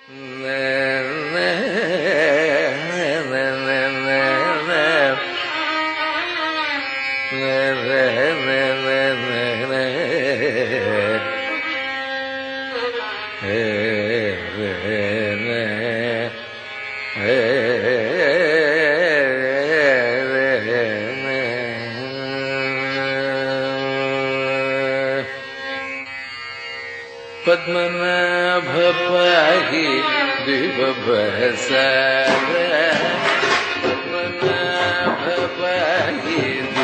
പത്മനാഭ പാഹി ദിവഭസര പത്മനാഭ പാഹി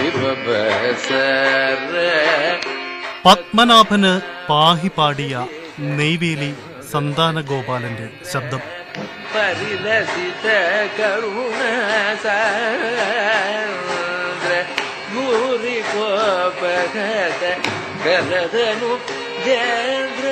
ദിവഭസര പത്മനാഭന് പാഹി പാടിയ നെയ്വേലി സന്താന ഗോപാലന്റെ ശബ്ദം പരിലസിത കരുണ സാന്ദ്ര ഭൂരി കോപഗത കലധനു ജേന്ദ്ര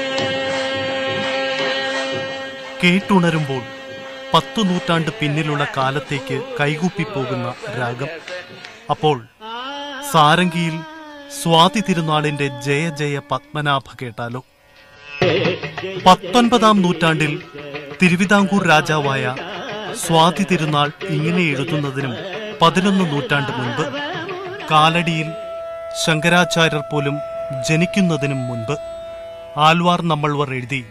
കേട്ടുണരുമ്പോൾ പത്തു നൂറ്റാണ്ട് പിന്നിലുള്ള കാലത്തേക്ക് കൈകൂപ്പിപ്പോകുന്ന രാഗം അപ്പോൾ സാരംഗിയിൽ സ്വാതി തിരുനാളിന്റെ ജയ ജയ പത്മനാഭ കേട്ടാലോ പത്തൊൻപതാം നൂറ്റാണ്ടിൽ തിരുവിതാംകൂർ രാജാവായ സ്വാതി തിരുനാൾ ഇങ്ങനെ എഴുതുന്നതിനും പതിനൊന്ന് നൂറ്റാണ്ട് മുൻപ് കാലടിയിൽ ശങ്കരാചാര്യർ പോലും ജനിക്കുന്നതിനും മുൻപ് ആൽവാർ നമ്മൾവർ എഴുതി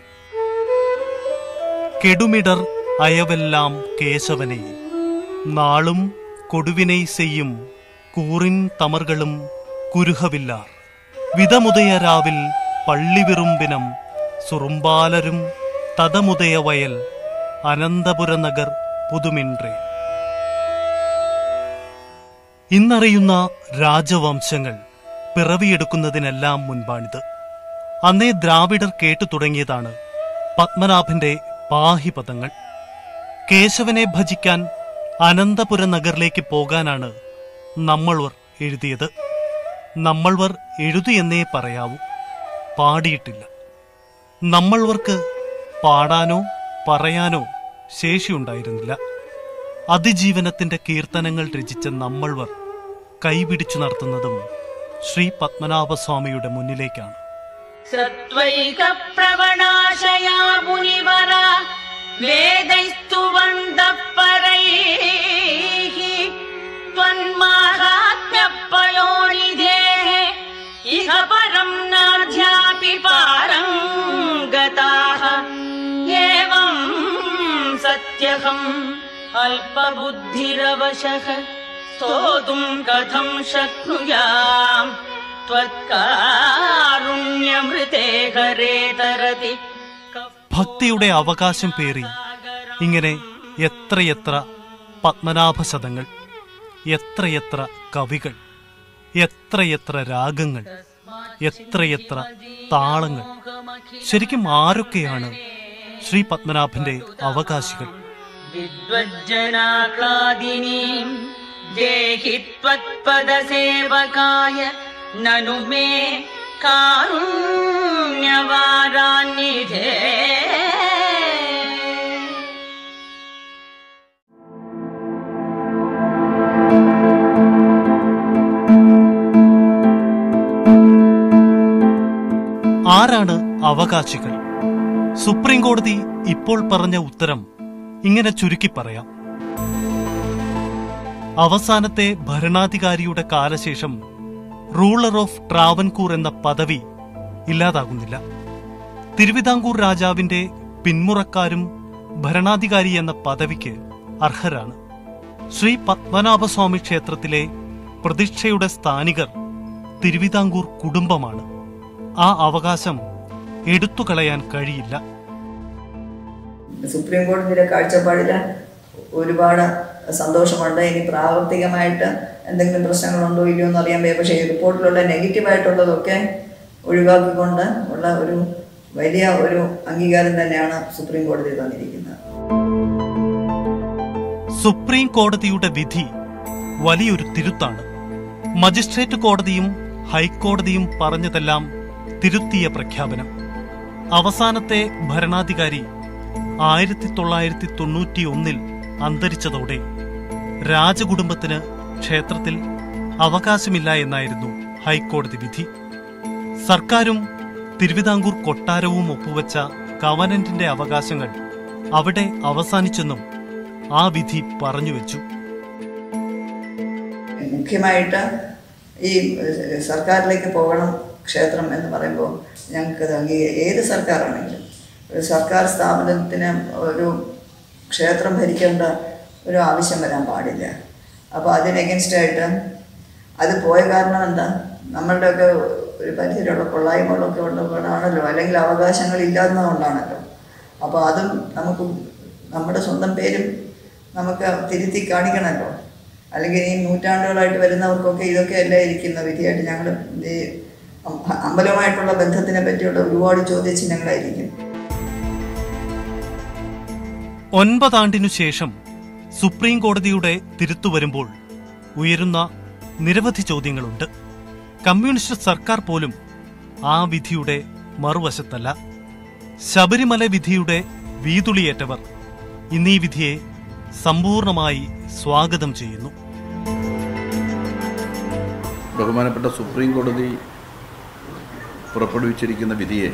കെടുമിടർ അയവെല്ലാം കേശവനെ നാളും കൊടുവിனை செய்யும் കൂറിൻ തമർകളും കുരുഹവില്ലാർ വിതമുദയ രാവിൽ പള്ളിവിറുമ്പിനം സുറുമ്പാലരും തതമുദയ വയൽ അനന്തപുര നഗർ പുതുമിൻട്രേ ഇന്നറിയുന്ന രാജവംശങ്ങൾ പിറവിയെടുക്കുന്നതിനെല്ലാം മുൻപാണിത് അന്നേ ദ്രാവിഡർ കേട്ടു തുടങ്ങിയതാണ് പത്മനാഭന്റെ പാഹിപദങ്ങൾ കേശവനെ ഭജിക്കാൻ അനന്തപുര നഗറിലേക്ക് പോകാനാണ് നമ്മൾവർ എഴുതിയത് നമ്മൾവർ എഴുതിയെന്നേ പറയാവൂ പാടിയിട്ടില്ല നമ്മൾവർക്ക് പാടാനോ പറയാനോ ശേഷിയുണ്ടായിരുന്നില്ല അതിജീവനത്തിന്റെ കീർത്തനങ്ങൾ രചിച്ച നമ്മൾവർ കൈപിടിച്ചു നടത്തുന്നതും ശ്രീ പത്മനാഭസ്വാമിയുടെ മുന്നിലേക്കാണ് सत्त्वैकप्रवणाशया मुनिवरा वेदैस्तुवन्तः परैः त्वन्माहात्म्यपयोनिधेः इह परम् नाध्यापि पारम् गताः एवम् सत्यहम् अल्पबुद्धिरवशः स्तोतुम् कथम् शक्नुयाम् त्वत्कारुण्यमृते हरे तरति ഭക്തിയുടെ അവകാശം പേറി ഇങ്ങനെ എത്രയെത്ര പത്മനാഭശതങ്ങൾ എത്രയെത്ര കവികൾ എത്രയെത്ര രാഗങ്ങൾ എത്രയെത്ര താളങ്ങൾ ശരിക്കും ആരൊക്കെയാണ് ശ്രീ പത്മനാഭന്റെ അവകാശികൾ विद्वज्जनाह्लादिनीम् देहि त्वत्पदसेवकाय ननु मे कारुण्यवारान्निधे ആരാണ് അവകാശികൾ സുപ്രീം കോടതി ഇപ്പോൾ പറഞ്ഞ ഉത്തരം ഇങ്ങനെ ചുരുക്കി പറയാം അവസാനത്തെ ഭരണാധികാരിയുടെ കാലശേഷം റൂളർ ഓഫ് ട്രാവൻകൂർ എന്ന പദവി ഇല്ലാതാകുന്നില്ല തിരുവിതാംകൂർ രാജാവിന്റെ പിന്മുറക്കാരും ഭരണാധികാരി എന്ന പദവിക്ക് അർഹരാണ് ശ്രീ പത്മനാഭസ്വാമി ക്ഷേത്രത്തിലെ പ്രതിഷ്ഠയുടെ സ്ഥാനികർ തിരുവിതാംകൂർ കുടുംബമാണ് ആ അവകാശം എടുത്തുകളയാൻ കഴിയില്ല സുപ്രീം കോടതിയുടെ കാഴ്ചപ്പാടിൽ ഒരുപാട് സന്തോഷമുണ്ട് ഇനി പ്രാവർത്തികമായിട്ട് എന്തെങ്കിലും പ്രശ്നങ്ങളുണ്ടോ ഇല്ലയോ എന്ന് അറിയാൻ വയ്യ പക്ഷേ ഈ റിപ്പോർട്ടിലുള്ള നെഗറ്റീവായിട്ടുള്ളതൊക്കെ ഒഴിവാക്കിക്കൊണ്ട് ഉള്ള ഒരു വലിയ ഒരു അംഗീകാരം തന്നെയാണ് സുപ്രീം കോടതി തന്നിരിക്കുന്നത് സുപ്രീം കോടതിയുടെ വിധി വലിയൊരു തിരുത്താണ് മജിസ്ട്രേറ്റ് കോടതിയും ഹൈക്കോടതിയും പറഞ്ഞതെല്ലാം തിരുത്തിയ പ്രഖ്യാപനം അവസാനത്തെ ഭരണാധികാരി ആയിരത്തി തൊള്ളായിരത്തി തൊണ്ണൂറ്റി ഒന്നിൽ അന്തരിച്ചതോടെ രാജകുടുംബത്തിന് ക്ഷേത്രത്തിൽ അവകാശമില്ല എന്നായിരുന്നു ഹൈക്കോടതി വിധി സർക്കാരും തിരുവിതാംകൂർ കൊട്ടാരവും ഒപ്പുവെച്ച കവനന്റിന്റെ അവകാശങ്ങൾ അവിടെ അവസാനിച്ചെന്നും ആ വിധി പറഞ്ഞുവെച്ചു മുഖ്യമായിട്ട് ഈ ഏഹ്, സർക്കാരിലേക്ക് പോകണം ക്ഷേത്രം എന്ന് പറയുമ്പോൾ ഞങ്ങൾക്ക് അംഗീ ഏത് സർക്കാരാണെങ്കിലും ഒരു സർക്കാർ സ്ഥാപനത്തിന് ഒരു ക്ഷേത്രം ഭരിക്കേണ്ട ഒരു ആവശ്യം വരാൻ പാടില്ല അപ്പോൾ അതിന് എഗൻസ്റ്റായിട്ട് അത് പോയ കാരണം എന്താ നമ്മളുടെയൊക്കെ ഒരു പരിധിയിലുള്ള കൊള്ളായ്മകളൊക്കെ ഉള്ളതുകൊണ്ടാണല്ലോ അല്ലെങ്കിൽ അവകാശങ്ങൾ ഇല്ലാത്തതുകൊണ്ടാണല്ലോ അപ്പോൾ അതും നമുക്ക് നമ്മുടെ സ്വന്തം പേരും നമുക്ക് തിരുത്തി കാണിക്കണമല്ലോ അല്ലെങ്കിൽ ഈ നൂറ്റാണ്ടുകളായിട്ട് വരുന്നവർക്കൊക്കെ ഇതൊക്കെയല്ലേ ഇരിക്കുന്ന വിധിയായിട്ട് ഞങ്ങൾ ഈ അം- അമ്പലവുമായിട്ടുള്ള ബന്ധത്തിനെ പറ്റിയുള്ള ഒരുപാട് ചോദ്യചിഹ്നങ്ങളായിരിക്കും ഒൻപതാണ്ടിനു ശേഷം സുപ്രീം കോടതിയുടെ തിരുത്തു വരുമ്പോൾ ഉയരുന്ന നിരവധി ചോദ്യങ്ങളുണ്ട് കമ്മ്യൂണിസ്റ്റ് സർക്കാർ പോലും ആ വിധിയുടെ മറുവശത്തല്ല ശബരിമല വിധിയുടെ വീതുളിയേറ്റവർ ഇന്നീ വിധിയെ സമ്പൂർണമായി സ്വാഗതം ചെയ്യുന്നു ബഹുമാനപ്പെട്ട സുപ്രീം കോടതി പുറപ്പെടുവിച്ചിരിക്കുന്ന വിധിയെ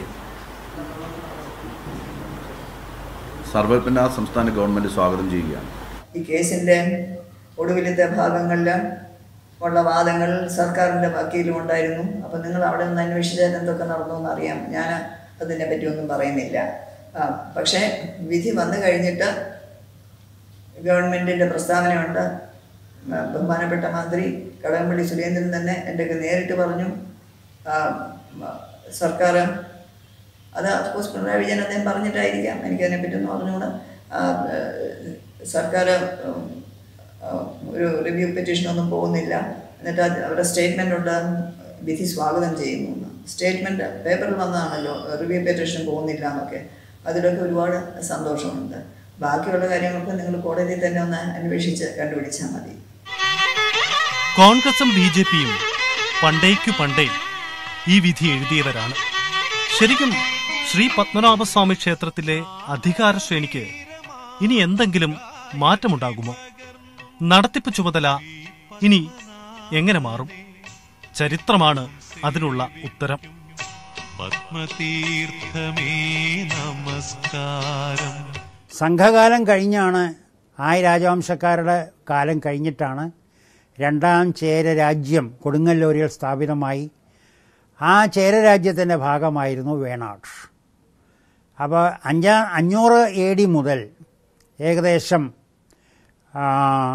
സർവജ്ഞ സംസ്ഥാന ഗവൺമെൻറ് സ്വാഗതം ചെയ്യുകയാണ് ഈ കേസിൻ്റെ ഒടുവിലത്തെ ഭാഗങ്ങളിൽ ഉള്ള വാദങ്ങൾ സർക്കാരിൻ്റെ വക്കീലും ഉണ്ടായിരുന്നു അപ്പോൾ നിങ്ങൾ അവിടെ നിന്ന് അന്വേഷിച്ചാൽ എന്തൊക്കെ നടന്നു എന്ന് അറിയാം ഞാൻ അതിനെ പറ്റി ഒന്നും പറയുന്നില്ല ആ, പക്ഷേ വിധി വന്നു കഴിഞ്ഞിട്ട് ഗവൺമെൻറ്റിൻ്റെ പ്രസ്താവനയുണ്ട് ആ, ബഹുമാനപ്പെട്ട മന്ത്രി കടകംപള്ളി സുരേന്ദ്രൻ തന്നെ എൻ്റെ നേരിട്ട് പറഞ്ഞു ആ, മ- സർക്കാർ അത് അഫ്കോഴ്സ് പിണറായി വിജയൻ അദ്ദേഹം പറഞ്ഞിട്ടായിരിക്കാം എനിക്കതിനെപ്പറ്റി ഒന്നും അറിഞ്ഞുകൂടാ ആ, ഏഹ്, സർക്കാർ ഉം, ആ, ഒരു റിവ്യൂ പെറ്റീഷനൊന്നും പോകുന്നില്ല എന്നിട്ട് അത് അവരുടെ സ്റ്റേറ്റ്മെൻ്റ് ഉണ്ട് വിധി സ്വാഗതം ചെയ്യുന്നു എന്ന് സ്റ്റേറ്റ്മെൻറ്റ് പേപ്പറിൽ വന്നതാണല്ലോ റിവ്യൂ പെറ്റീഷൻ പോകുന്നില്ല എന്നൊക്കെ അതിലൊക്കെ ഒരുപാട് സന്തോഷമുണ്ട് ബാക്കിയുള്ള കാര്യങ്ങൾക്ക് നിങ്ങൾ കോടതിയിൽ തന്നെ ഒന്ന് അന്വേഷിച്ച് കണ്ടുപിടിച്ചാൽ മതി കോൺഗ്രസും ബി ജെ പിയും പണ്ടേക്കു പണ്ടേ ഈ വിധി എഴുതിയവരാണ് ശരിക്കും ശ്രീ പത്മനാഭസ്വാമി ക്ഷേത്രത്തിലെ അധികാര ശ്രേണിക്ക് ഇനി എന്തെങ്കിലും മാറ്റമുണ്ടാകുമോ നടത്തിപ്പ് ചുമതല ഇനി എങ്ങനെ മാറും ചരിത്രമാണ് അതിനുള്ള ഉത്തരം പത്മതീർത്ഥമേ നമസ്കാരം സംഘകാലം കഴിഞ്ഞാണ് ആയ രാജവംശക്കാരുടെ കാലം കഴിഞ്ഞിട്ടാണ് രണ്ടാം ചേര രാജ്യം കൊടുങ്ങല്ലൂരിൽ സ്ഥാപിതമായി ആ ചേര രാജ്യത്തിൻ്റെ ഭാഗമായിരുന്നു വേണാട് അപ്പോൾ അഞ്ചാ അഞ്ഞൂറ് എ ഡി മുതൽ ഏകദേശം ആ,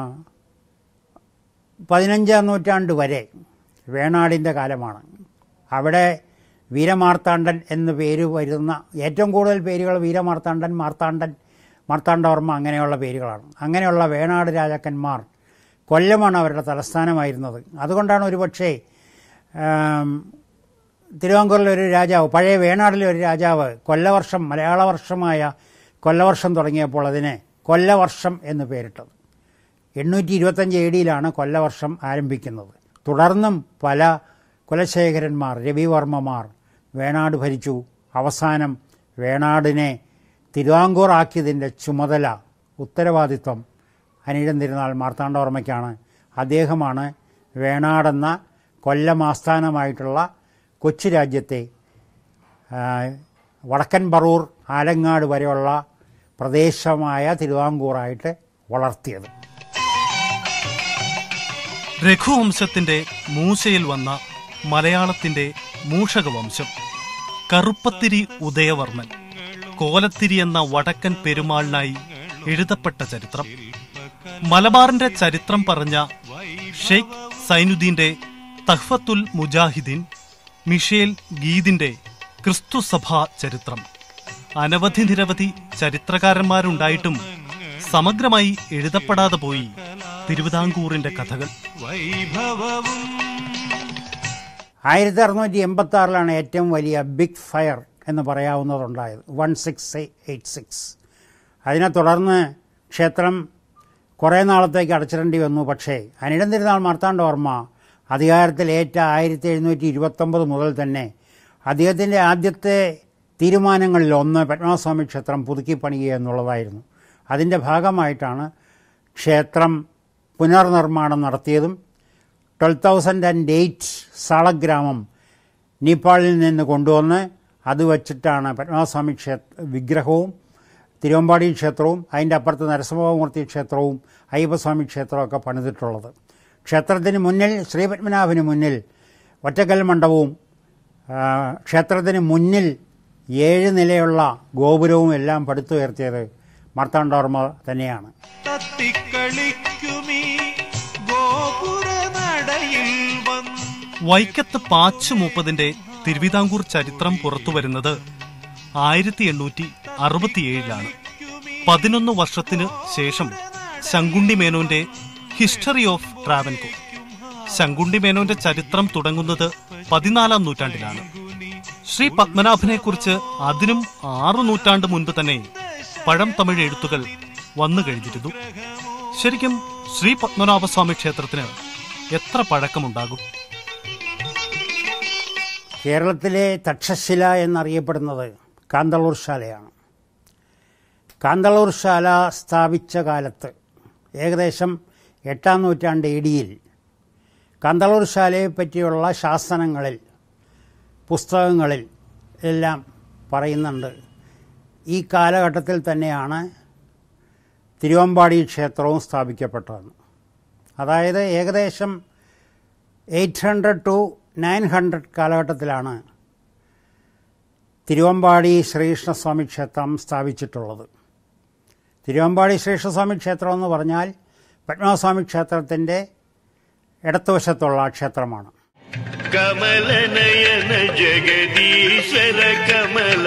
പതിനഞ്ചാം നൂറ്റാണ്ട് വരെ വേണാടിൻ്റെ കാലമാണ് അവിടെ വീരമാർത്താണ്ഡൻ എന്ന പേര് വരുന്ന ഏറ്റവും കൂടുതൽ പേരുകൾ വീരമാർത്താണ്ഡൻ മാർത്താണ്ഡൻ മാർത്താണ്ഡവർമ്മ അങ്ങനെയുള്ള പേരുകളാണ് അങ്ങനെയുള്ള വേണാട് രാജാക്കന്മാർ കൊല്ലമാണ് അവരുടെ തലസ്ഥാനമായിരുന്നത് അതുകൊണ്ടാണ് ഒരുപക്ഷേ ആം, തിരുവാങ്കൂറിലെ ഒരു രാജാവ് പഴയ വേണാടിലെ ഒരു രാജാവ് കൊല്ലവർഷം മലയാള വർഷമായ കൊല്ലവർഷം തുടങ്ങിയപ്പോൾ അതിന് കൊല്ലവർഷം എന്ന് പേരിട്ടത് എണ്ണൂറ്റി ഇരുപത്തഞ്ച് എ ഡിയിലാണ് കൊല്ലവർഷം ആരംഭിക്കുന്നത് തുടർന്നും പല കുലശേഖരന്മാർ രവിവർമ്മമാർ വേണാട് ഭരിച്ചു അവസാനം വേണാടിനെ തിരുവാങ്കൂർ ആക്കിയതിൻ്റെ ചുമതല ഉത്തരവാദിത്വം അനിഴം തിരുനാൾ മാർത്താണ്ഡവർമ്മയ്ക്കാണ് അദ്ദേഹമാണ് വേണാടെന്ന കൊല്ലം ആസ്ഥാനമായിട്ടുള്ള കൊച്ചു രാജ്യത്തെ ആ, വടക്കൻ പറൂർ ആലങ്ങാട് വരെയുള്ള പ്രദേശമായ തിരുവാങ്കൂറായിട്ട് വളർത്തിയത് രഘുവംശത്തിന്റെ മൂശയിൽ വന്ന മലയാളത്തിന്റെ മൂഷകവംശം കറുപ്പത്തിരി ഉദയവർമ്മൻ കോലത്തിരി എന്ന വടക്കൻ പെരുമാളിനായി എഴുതപ്പെട്ട ചരിത്രം മലബാറിന്റെ ചരിത്രം പറഞ്ഞ ഷെയ്ഖ് സൈനുദ്ദീന്റെ തഹ്ഫത്തുൽ മുജാഹിദീൻ മിഷേൽ ഗീദിന്റെ ക്രിസ്തുസഭാ ചരിത്രം അനവധി നിരവധി ചരിത്രകാരന്മാരുണ്ടായിട്ടും സമഗ്രമായി എഴുതപ്പെടാതെ പോയി തിരുവിതാംകൂറിന്റെ കഥകൾ വൈഭവവും ആയിരത്തി അറുന്നൂറ്റി എൺപത്തി ആറിലാണ് ഏറ്റവും വലിയ ബിഗ് ഫയർ എന്ന് പറയാവുന്നതുണ്ടായത് വൺ സിക്സ് എയ്റ്റ് സിക്സ് അതിനെ തുടർന്ന് ക്ഷേത്രം കുറേ നാളത്തേക്ക് അടച്ചിടേണ്ടി വന്നു പക്ഷേ അനിടം തിരുനാൾ മാർത്താണ്ഡവർമ്മ അധികാരത്തിലേറ്റ ആയിരത്തി എഴുന്നൂറ്റി ഇരുപത്തൊമ്പത് മുതൽ തന്നെ അദ്ദേഹത്തിൻ്റെ ആദ്യത്തെ തീരുമാനങ്ങളിൽ ഒന്ന് പത്മനാഭസ്വാമി ക്ഷേത്രം പുതുക്കി പണിയുക എന്നുള്ളതായിരുന്നു അതിൻ്റെ ഭാഗമായിട്ടാണ് ക്ഷേത്രം പുനർനിർമ്മാണം നടത്തിയതും ട്വൽവ് തൗസൻഡ് ആൻഡ് എയ്റ്റ് സാളഗ്രാമം നേപ്പാളിൽ നിന്ന് കൊണ്ടുവന്ന് അത് വച്ചിട്ടാണ് പത്മനാഭസ്വാമി ക്ഷേത്ര വിഗ്രഹവും തിരുവമ്പാടി ക്ഷേത്രവും അതിൻ്റെ അപ്പുറത്ത് നരസിംഹമൂർത്തി ക്ഷേത്രവും അയ്യപ്പസ്വാമി ക്ഷേത്രവും ഒക്കെ പണിതിട്ടുള്ളത് ക്ഷേത്രത്തിന് മുന്നിൽ ശ്രീപത്മനാഭന് മുന്നിൽ ഒറ്റക്കൽ മണ്ഡപവും ആ, ക്ഷേത്രത്തിന് മുന്നിൽ ഏഴ് നിലയുള്ള ഗോപുരവും എല്ലാം പടുത്തുയർത്തിയത് മാർത്താണ്ഡവർമ്മ തന്നെയാണ് തത്തിക്കളിക്കുമീ ഗോപുര നടയിൽ വന്ന് വൈക്കത്ത് പാച്ചു മൂപ്പതിന്റെ തിരുവിതാംകൂർ ചരിത്രം പുറത്തുവരുന്നത് ആയിരത്തി എണ്ണൂറ്റി അറുപത്തിയേഴിലാണ് പതിനൊന്ന് വർഷത്തിന് ശേഷം ശങ്കുണ്ടി മേനോന്റെ ഹിസ്റ്ററി ഓഫ് ട്രാവൻകൂർ ശങ്കുണ്ടി മേനോന്റെ ചരിത്രം തുടങ്ങുന്നത് പതിനാലാം നൂറ്റാണ്ടിലാണ് ശ്രീ പത്മനാഭനെ കുറിച്ച് അതിനും ആറു നൂറ്റാണ്ട് മുൻപ് തന്നെ പഴം തമിഴ് എഴുത്തുകൾ വന്നു കഴിഞ്ഞിരുന്നു ശരിക്കും ശ്രീ പത്മനാഭസ്വാമി ക്ഷേത്രത്തിന് എത്ര പഴക്കമുണ്ടാകും കേരളത്തിലെ തക്ഷശില എന്നറിയപ്പെടുന്നത് കാന്തളൂർ ശാലയാണ് കാന്തളൂർ ശാല സ്ഥാപിച്ച കാലത്ത് ഏകദേശം എട്ടാം നൂറ്റാണ്ട് എ ഡിയിൽ കാന്തളൂർ ശാലയെ പറ്റിയുള്ള ശാസനങ്ങളിൽ പുസ്തകങ്ങളിൽ എല്ലാം പറയുന്നുണ്ട് ഈ കാലഘട്ടത്തിൽ തന്നെയാണ് തിരുവമ്പാടി ക്ഷേത്രവും സ്ഥാപിക്കപ്പെട്ടതെന്ന് അതായത് ഏകദേശം eight hundred to nine hundred കാലഘട്ടത്തിലാണ് തിരുവമ്പാടി ശ്രീകൃഷ്ണസ്വാമി ക്ഷേത്രം സ്ഥാപിച്ചിട്ടുള്ളത് തിരുവമ്പാടി ശ്രീകൃഷ്ണസ്വാമി ക്ഷേത്രം എന്ന് പറഞ്ഞാൽ പത്മനാഭസ്വാമി ക്ഷേത്രത്തിൻ്റെ ഇടത്തുവശത്തുള്ള ക്ഷേത്രമാണ് കമലനയന ജഗദീശ്വര കമല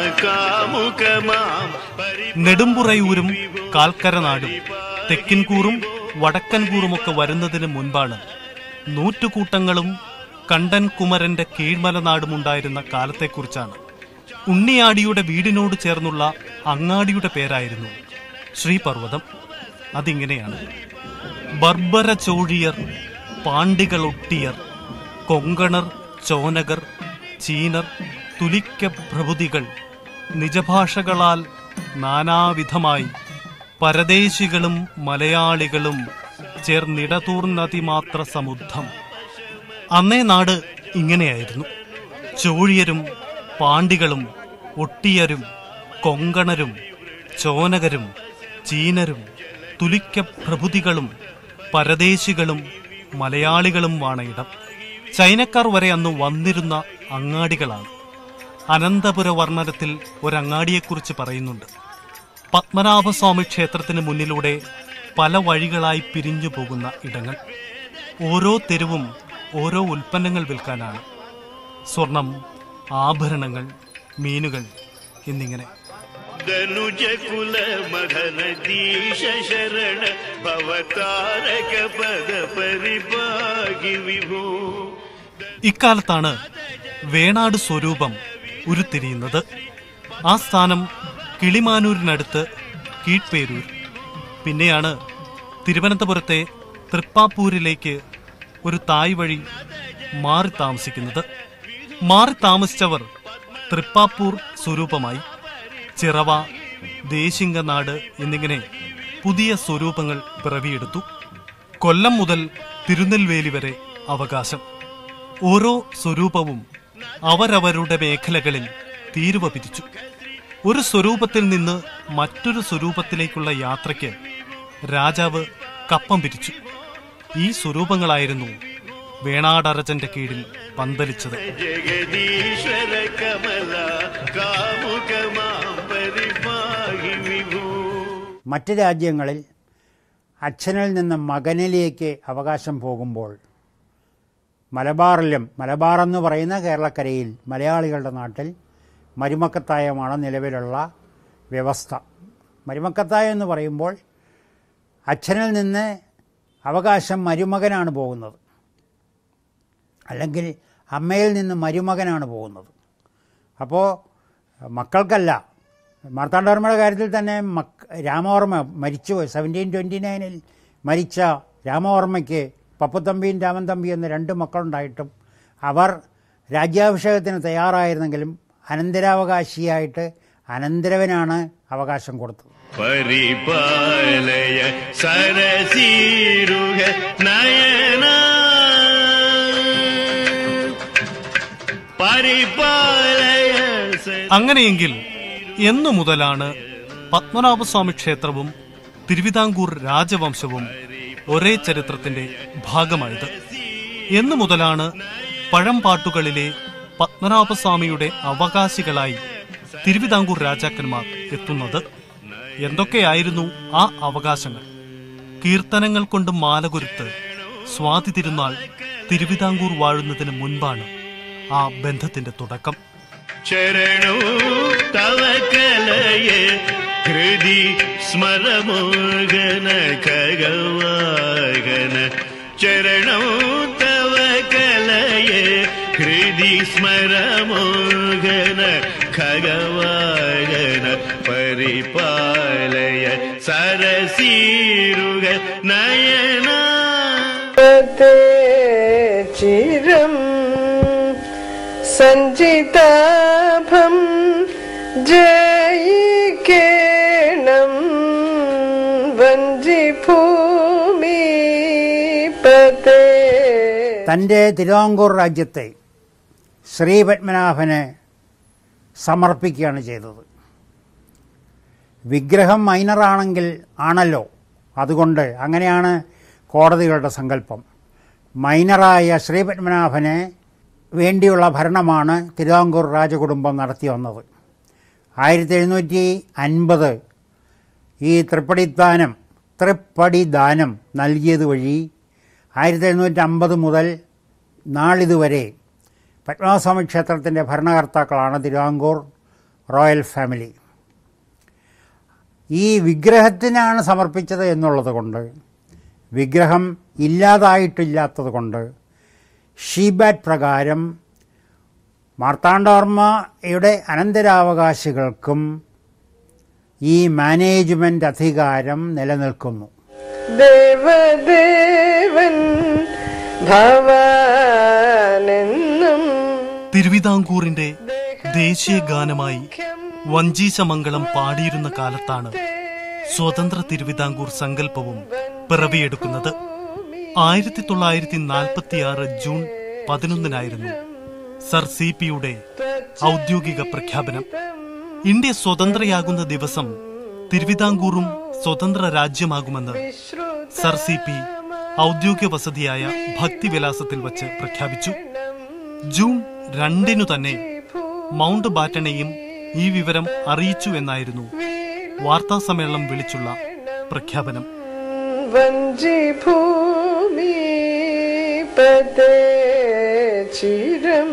കാമുകമാം നെടുമ്പുറയൂരും കാൽക്കരനാടും തെക്കിൻകൂറും വടക്കൻകൂറുമൊക്കെ വരുന്നതിന് മുൻപാണ് നൂറ്റുകൂട്ടങ്ങളും കണ്ടൻ കുമരന്റെ കീഴ്മലനാടും ഉണ്ടായിരുന്ന കാലത്തെക്കുറിച്ചാണ് ഉണ്ണിയാടിയുടെ വീടിനോട് ചേർന്നുള്ള അങ്ങാടിയുടെ പേരായിരുന്നു ശ്രീപർവ്വതം അതിങ്ങനെയാണ് ബർബര ചോഴിയർ പാണ്ഡികളൊട്ടിയർ കൊങ്കണർ ചോനകർ ചീനർ തുലിക്ക പ്രഭുതികൾ നിജഭാഷകളാൽ നാനാവിധമായി പരദേശികളും മലയാളികളും ചേർന്നിടതൂർന്നതിമാത്ര സമുദ്ധം അന്നേ നാട് ഇങ്ങനെയായിരുന്നു ചോഴിയരും പാണ്ഡികളും ഒട്ടിയരും കൊങ്കണരും ചോനകരും ചീനരും തുലിക്ക പ്രഭുതികളും പരദേശികളും മലയാളികളും വാണ ഇടം ചൈനക്കാർ വരെ അന്ന് വന്നിരുന്ന അങ്ങാടികളാണ് അനന്തപുര വർണ്ണനത്തിൽ ഒരങ്ങാടിയെക്കുറിച്ച് പറയുന്നുണ്ട് പത്മനാഭസ്വാമി ക്ഷേത്രത്തിന് മുന്നിലൂടെ പല വഴികളായി പിരിഞ്ഞു പോകുന്ന ഇടങ്ങൾ ഓരോ തെരുവും ഓരോ ഉൽപ്പന്നങ്ങൾ വിൽക്കാനാണ് സ്വർണം ആഭരണങ്ങൾ മീനുകൾ എന്നിങ്ങനെ ധനുജകുല മദനദീശ ശരണ ഭവതാരക പദ പരിഭാഗി വിഭൂ ഇക്കാലത്താണ് വേണാട് സ്വരൂപം ഉരുത്തിരിയുന്നത് ആ സ്ഥാനം കിളിമാനൂരിനടുത്ത് കീഴ്പേരൂർ പിന്നെയാണ് തിരുവനന്തപുരത്തെ തൃപ്പാപ്പൂരിലേക്ക് ഒരു തായ് വഴി മാറി താമസിക്കുന്നത് മാറി താമസിച്ചവർ തൃപ്പാപ്പൂർ സ്വരൂപമായി ചിറവ ദേശിംഗനാട് എന്നിങ്ങനെ പുതിയ സ്വരൂപങ്ങൾ പിറവിയെടുത്തു കൊല്ലം മുതൽ തിരുനെൽവേലി വരെ അവകാശം ഓരോ സ്വരൂപവും അവരവരുടെ മേഖലകളിൽ തീരുവ പിരിച്ചു ഒരു സ്വരൂപത്തിൽ നിന്ന് മറ്റൊരു സ്വരൂപത്തിലേക്കുള്ള യാത്രയ്ക്ക് രാജാവ് കപ്പം പിരിച്ചു ഈ സ്വരൂപങ്ങളായിരുന്നു വേണാടരജന്റെ കീഴിൽ പന്തലിച്ചത് ജഗദീശ്വര കമല കാമുകമാം പരിഭാഗി വിഭൂ മറ്റ് രാജ്യങ്ങളിൽ അച്ഛനിൽ നിന്ന് മകനിലേക്ക് അവകാശം പോകുമ്പോൾ മലബാറിലും മലബാർ എന്ന് പറയുന്ന കേരളക്കരയിൽ മലയാളികളുടെ നാട്ടിൽ മരുമക്കത്തായമാണ് നിലവിലുള്ള വ്യവസ്ഥ മരുമക്കത്തായം എന്ന് പറയുമ്പോൾ അച്ഛനിൽ നിന്ന് അവകാശം മരുമകനാണ് പോകുന്നത് അല്ലെങ്കിൽ അമ്മയിൽ നിന്ന് മരുമകനാണ് പോകുന്നത് അപ്പോൾ മക്കൾക്കല്ല മാർത്താണ്ഡവർമ്മയുടെ കാര്യത്തിൽ തന്നെ മക് രാമവർമ്മ മരിച്ചു സെവൻറ്റീൻ ട്വൻറ്റി നയനിൽ മരിച്ച രാമവർമ്മയ്ക്ക് പപ്പുത്തമ്പിയും രാമൻ തമ്പി എന്ന രണ്ട് മക്കളുണ്ടായിട്ടും അവർ രാജ്യാഭിഷേകത്തിന് തയ്യാറായിരുന്നെങ്കിലും അനന്തരാവകാശിയായിട്ട് അനന്തരവനാണ് അവകാശം കൊടുത്തത് പരിപാലയ സരസീരുഹ നയന പരിപാലയ സ- അങ്ങനെയെങ്കിൽ എന്നു മുതലാണ് പത്മനാഭസ്വാമി ക്ഷേത്രവും തിരുവിതാംകൂർ രാജവംശവും ഒരേ ചരിത്രത്തിന്റെ ഭാഗമായത് എന്നു മുതലാണ് പഴംപാട്ടുകളിലെ പത്മനാഭസ്വാമിയുടെ അവകാശികളായി തിരുവിതാംകൂർ രാജാക്കന്മാർ എത്തുന്നത് എന്തൊക്കെയായിരുന്നു ആ അവകാശങ്ങൾ കീർത്തനങ്ങൾ കൊണ്ട് മാലകുരുത്ത് സ്വാതി തിരുനാൾ തിരുവിതാംകൂർ വാഴുന്നതിന് മുൻപാണ് ആ ബന്ധത്തിന്റെ തുടക്കം चरणो तव कलये हृदि स्मरमोगन खगवागन चरणो तव कलये हृदि स्मरमोगन खगवागन परिपालय सरसीरुग नयना चिरम् सञ्जिताभं जयिकेणं वञ्जिभूमिपते തൻ്റെ തിരുവാങ്കൂർ രാജ്യത്തെ ശ്രീപത്മനാഭന് സമർപ്പിക്കുകയാണ് ചെയ്തത് വിഗ്രഹം മൈനറാണെങ്കിൽ ആണല്ലോ അതുകൊണ്ട് അങ്ങനെയാണ് കോടതികളുടെ സങ്കല്പം മൈനറായ ശ്രീപത്മനാഭന് വേണ്ടിയുള്ള ഭരണമാണ് തിരുവാങ്കൂർ രാജകുടുംബം നടത്തി വന്നത് ആയിരത്തി എഴുന്നൂറ്റി അൻപത് ഈ തൃപ്പടിദാനം തൃപ്പടിദാനം നൽകിയത് വഴി ആയിരത്തി എഴുന്നൂറ്റി അമ്പത് മുതൽ നാളിതുവരെ പത്മനാഭസ്വാമി ക്ഷേത്രത്തിൻ്റെ ഭരണകർത്താക്കളാണ് തിരുവാങ്കൂർ റോയൽ ഫാമിലി ഈ വിഗ്രഹത്തിനാണ് സമർപ്പിച്ചത് എന്നുള്ളത് കൊണ്ട് വിഗ്രഹം ഇല്ലാതായിട്ടില്ലാത്തത് കൊണ്ട് ഷീബാറ്റ് പ്രകാരം മാർത്താണ്ഡവർമ്മയുടെ അനന്തരാവകാശികൾക്കും ഈ മാനേജ്മെന്റ് അധികാരം നിലനിൽക്കുന്നു ദേവദേവൻ ഭവാനെന്നും തിരുവിതാംകൂറിന്റെ ദേശീയ ഗാനമായി വഞ്ചീശമംഗളം പാടിയിരുന്ന കാലത്താണ് സ്വതന്ത്ര തിരുവിതാംകൂർ സങ്കല്പവും പിറവിയെടുക്കുന്നത് ആയിരത്തി തൊള്ളായിരത്തി നാൽപ്പത്തിയാറ് ജൂൺ പതിനൊന്നിനായിരുന്നു സർ സി പിയുടെ ഔദ്യോഗിക പ്രഖ്യാപനം ഇന്ത്യ സ്വതന്ത്രയാകുന്ന ദിവസം തിരുവിതാംകൂറും സ്വതന്ത്ര രാജ്യമാകുമെന്ന് സർ സി പി ഔദ്യോഗിക വസതിയായ ഭക്തിവിലാസത്തിൽ വച്ച് പ്രഖ്യാപിച്ചു ജൂൺ രണ്ടിനു തന്നെ മൗണ്ട് ബാറ്റനെയും ഈ വിവരം അറിയിച്ചു എന്നായിരുന്നു വാർത്താ സമ്മേളനം വിളിച്ചുള്ള പ്രഖ്യാപനം വഞ്ചിഭൂമിപതേ ചിരം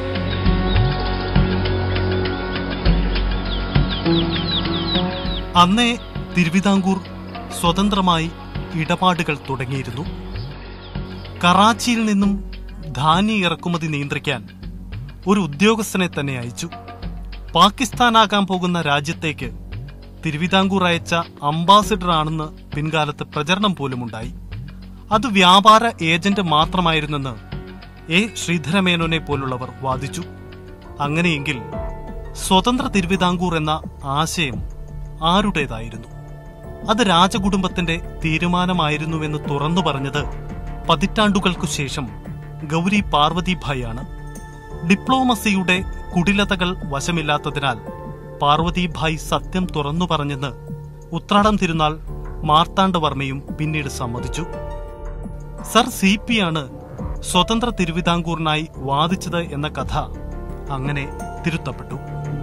അന്നേ തിരുവിതാംകൂർ സ്വതന്ത്രമായി ഇടപാടുകൾ തുടങ്ങിയിരുന്നു കറാച്ചിയിൽ നിന്നും ധാന്യ ഇറക്കുമതി നിയന്ത്രിക്കാൻ ഒരു ഉദ്യോഗസ്ഥനെ തന്നെ അയച്ചു പാകിസ്ഥാനാകാൻ പോകുന്ന രാജ്യത്തേക്ക് തിരുവിതാംകൂർ അയച്ച അംബാസിഡർ ആണെന്ന് പിൻകാലത്ത് പ്രചരണം പോലുമുണ്ടായി അത് വ്യാപാര ഏജന്റ് മാത്രമായിരുന്നെന്ന് എ ശ്രീധരമേനോനെ പോലുള്ളവർ വാദിച്ചു അങ്ങനെയെങ്കിൽ സ്വതന്ത്ര തിരുവിതാംകൂർ എന്ന ആശയം ആരുടേതായിരുന്നു അത് രാജകുടുംബത്തിന്റെ തീരുമാനമായിരുന്നുവെന്ന് തുറന്നു പറഞ്ഞത് പതിറ്റാണ്ടുകൾക്കു ശേഷം ഗൗരി പാർവതിഭായിയാണ് ഡിപ്ലോമസിയുടെ കുടിലതകൾ വശമില്ലാത്തതിനാൽ പാർവതിഭായ് സത്യം തുറന്നു പറഞ്ഞെന്ന് ഉത്രാടം തിരുനാൾ മാർത്താണ്ഡവർമ്മയും പിന്നീട് സമ്മതിച്ചു സർ സി പി ആണ് സ്വതന്ത്ര തിരുവിതാംകൂറിനായി വാദിച്ചത് എന്ന കഥ അങ്ങനെ തിരുത്തപ്പെട്ടു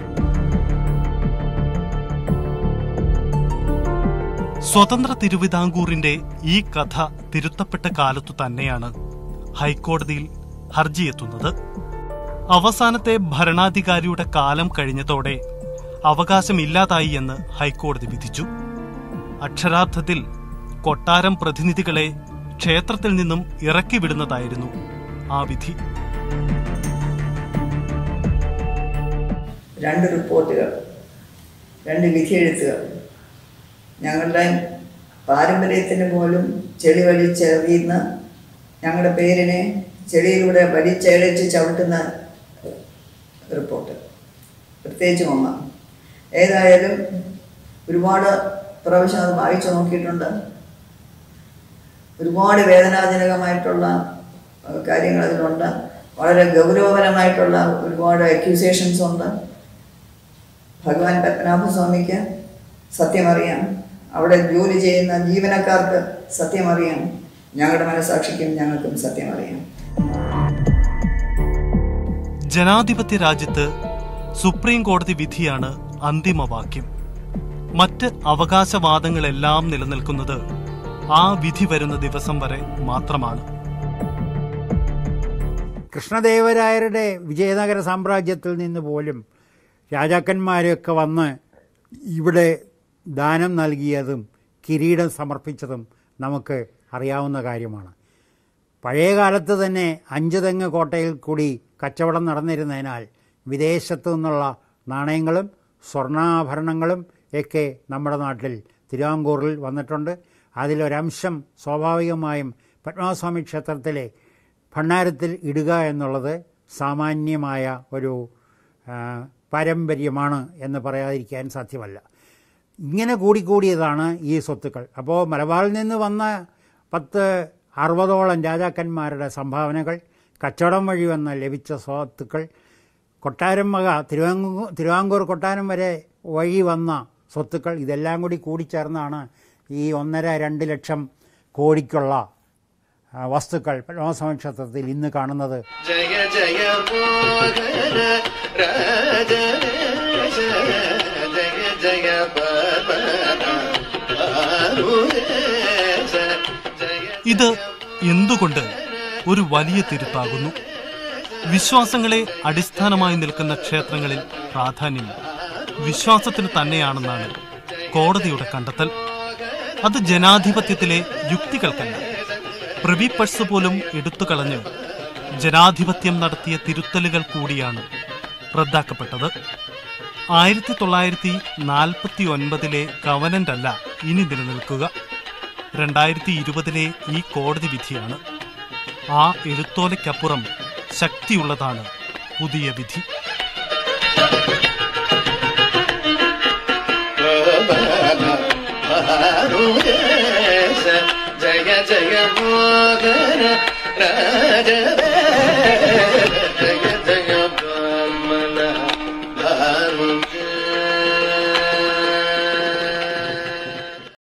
സ്വതന്ത്ര തിരുവിതാംകൂറിന്റെ ഈ കഥ തിരുത്തപ്പെട്ട കാലത്തു തന്നെയാണ് ഹൈക്കോടതിയിൽ ഹർജിയെത്തുന്നത് അവസാനത്തെ ഭരണാധികാരിയുടെ കാലം കഴിഞ്ഞതോടെ അവകാശമില്ലാതായി എന്ന് ഹൈക്കോടതി വിധിച്ചു അക്ഷരാർത്ഥത്തിൽ കൊട്ടാരം പ്രതിനിധികളെ ക്ഷേത്രത്തിൽ നിന്നും ഇറക്കി വിടുന്നതായിരുന്നു ആ വിധി രണ്ട് റിപ്പോർട്ടുകൾ രണ്ട് വിധിയെഴുത്തുകൾ ഞങ്ങളുടെ പാരമ്പര്യത്തിന് പോലും ചെളി വലിച്ചെറിയുന്ന ഞങ്ങളുടെ പേരിനെ ചെളിയിലൂടെ വലിച്ചഴച്ച് ചവിട്ടുന്ന റിപ്പോർട്ട് പ്രത്യേകിച്ചും ഒന്ന് ഏതായാലും ഒരുപാട് പ്രാവശ്യം അത് വായിച്ചു നോക്കിയിട്ടുണ്ട് ഒരുപാട് വേദനാജനകമായിട്ടുള്ള അഹ് കാര്യങ്ങൾ അതിലുണ്ട് വളരെ ഗൗരവപരമായിട്ടുള്ള ഒരുപാട് അക്യൂസേഷൻസ് ഉണ്ട് ഭഗവാൻ പത്മനാഭസ്വാമിക്ക് സത്യമറിയാം അവിടെ ജോലി ചെയ്യുന്ന ജീവനക്കാർക്ക് സത്യമറിയാം ഞങ്ങളുടെ മനസാക്ഷിക്കും ഞങ്ങൾക്കും സത്യമറിയാം ജനാധിപത്യ രാജ്യത്ത് സുപ്രീം കോടതി വിധിയാണ് അന്തിമവാക്യം മറ്റ് അവകാശവാദങ്ങളെല്ലാം നിലനിൽക്കുന്നത് ആ വിധി വരുന്ന ദിവസം വരെ മാത്രമാണ് കൃഷ്ണദേവരായരുടെ വിജയനഗര സാമ്രാജ്യത്തിൽ നിന്ന് പോലും രാജാക്കന്മാരൊക്കെ വന്ന് ഇവിടെ ദാനം നൽകിയതും കിരീടം സമർപ്പിച്ചതും നമുക്ക് അറിയാവുന്ന കാര്യമാണ് പഴയ കാലത്ത് തന്നെ അഞ്ചുതെങ്ങ് കോട്ടയിൽ കൂടി കച്ചവടം നടന്നിരുന്നതിനാൽ വിദേശത്തു നിന്നുള്ള നാണയങ്ങളും സ്വർണ്ണാഭരണങ്ങളും ഒക്കെ നമ്മുടെ നാട്ടിൽ തിരുവാങ്കൂറിൽ വന്നിട്ടുണ്ട് അതിലൊരംശം സ്വാഭാവികമായും പത്മനാഭസ്വാമി ക്ഷേത്രത്തിലെ ഭണ്ഡാരത്തിൽ ഇടുക എന്നുള്ളത് സാമാന്യമായ ഒരു ആ, പാരമ്പര്യമാണ് എന്ന് പറയാതിരിക്കാൻ സാധ്യമല്ല ഇങ്ങനെ കൂടിക്കൂടിയതാണ് ഈ സ്വത്തുക്കൾ അപ്പോൾ മലബാറിൽ നിന്ന് വന്ന പത്ത് അറുപതോളം രാജാക്കന്മാരുടെ സംഭാവനകൾ കച്ചവടം വഴി വന്ന് ലഭിച്ച സ്വത്തുക്കൾ കൊട്ടാരം വക തിരുവാങ്കൂർ തിരുവാങ്കൂർ കൊട്ടാരം വരെ വഴി വന്ന സ്വത്തുക്കൾ ഇതെല്ലാം കൂടി കൂടിച്ചേർന്നാണ് ഈ ഒന്നര രണ്ട് ലക്ഷം കോടിക്കുള്ള ആ, വസ്തുക്കൾ പത്മനാഭസ്വാമി ക്ഷേത്രത്തിൽ ഇന്ന് കാണുന്നത് ജയ ജയ മോഹന രാജവേഷ ജയ ജയ പവന ആരുദേശ ജയ ഇത് എന്തുകൊണ്ട് ഒരു വലിയ തിരുത്താകുന്നു വിശ്വാസങ്ങളെ അടിസ്ഥാനമായി നിൽക്കുന്ന ക്ഷേത്രങ്ങളിൽ പ്രാധാന്യം വിശ്വാസത്തിന് തന്നെയാണെന്നാണ് കോടതിയുടെ കണ്ടെത്തൽ അത് ജനാധിപത്യത്തിലെ യുക്തികൾക്കല്ല പ്രിവി പഴ്സ് പോലും എടുത്തുകളഞ്ഞ് ജനാധിപത്യം നടത്തിയ തിരുത്തലുകൾ കൂടിയാണ് റദ്ദാക്കപ്പെട്ടത് ആയിരത്തി തൊള്ളായിരത്തി നാൽപ്പത്തി ഒൻപതിലെ കവനന്റ് അല്ല ഇനി നിലനിൽക്കുക രണ്ടായിരത്തി ഇരുപതിലെ ഈ കോടതി വിധിയാണ് ആ എഴുത്തോലയ്ക്കപ്പുറം ശക്തിയുള്ളതാണ് പുതിയ വിധി പവന ആരുദേശ ജയ ജയ മോഹന രാജവേഷ